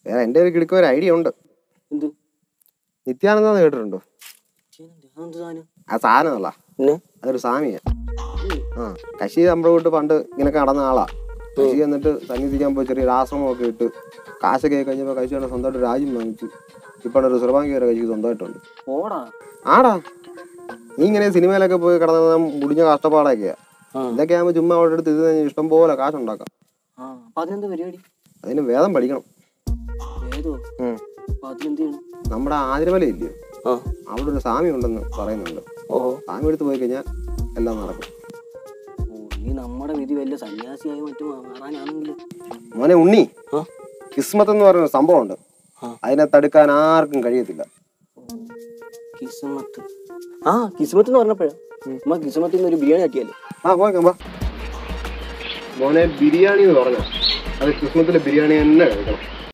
വേറെ എൻ്റെ ഒരു കിടക്ക ഒരു ഐഡിയ ഉണ്ട് എന്ത് നിത്യാനന്ദ എന്ന് കേട്ടിട്ടുണ്ടോ അതെന്ത് സാധനം ആ സാധനമല്ല പിന്നെ അതൊരു സ്വാമിയാ ആ കശി നമ്മുടെ വീട്ട് പണ്ട് ഇങ്ങനെയൊക്കെ നടന്ന ആളാ കശി എന്നിട്ട് സന്നിധിക്കാൻ പോയി ചെറിയൊരു ആശ്രമമൊക്കെ ഇട്ട് കാശൊക്കെ ആയി കഴിഞ്ഞപ്പോൾ കശിയുടെ സ്വന്തമായിട്ട് രാജ്യം വാങ്ങിച്ചു ഇപ്പോൾ ഒരു റിസർവാങ്കി വരെ കശിക്ക് സ്വന്തമായിട്ടുണ്ട് ഓടാ ആടാ നീ ഇങ്ങനെ സിനിമയിലൊക്കെ പോയി കിടന്ന മുടിഞ്ഞ കഷ്ടപ്പാടൊക്കെയാ ആ. ഇതൊക്കെ ആകുമ്പോൾ ചുമ്മാ അവിടെ എടുത്ത് ഇത് കഴിഞ്ഞ് ഇഷ്ടം പോലെ കാശുണ്ടാക്കാം ആ അപ്പൊ അതിനെന്താ പരിപാടി അതിന് വേദം പഠിക്കണം ഏതോ ഉം. അപ്പൊ അതിനെന്ത് ചെയ്യണം നമ്മുടെ ആതിരമല ഇല്ലയോ ആ അവിടെ ഒരു സ്വാമി ഉണ്ടെന്ന് പറയുന്നുണ്ട് ഓഹോ സ്വാമി എടുത്ത് പോയി കഴിഞ്ഞാൽ എല്ലാം നടക്കും ഓ ഈ നമ്മുടെ വിധി വലിയ സന്യാസിയായി മറ്റും മാറാനാണെങ്കിൽ മോനെ ഉണ്ണി ആ കിസ്മത്ത് എന്ന് പറയുന്ന സംഭവമുണ്ട് ആ. അതിനെ തടുക്കാൻ ആർക്കും കഴിയത്തില്ല കിസ്മത്ത് ആ കിസ്മത്ത് എന്ന് പറഞ്ഞപ്പോഴാ അമ്മ കിസ്മത്തിൽ നിന്ന് ഒരു ബിരിയാണി ആക്കിയല്ലേ ആ പോകാം വാ മോനെ ബിരിയാണി എന്ന് പറഞ്ഞോ അത് കിസ്മത്തിലെ ബിരിയാണി തന്നെ കഴിക്കണം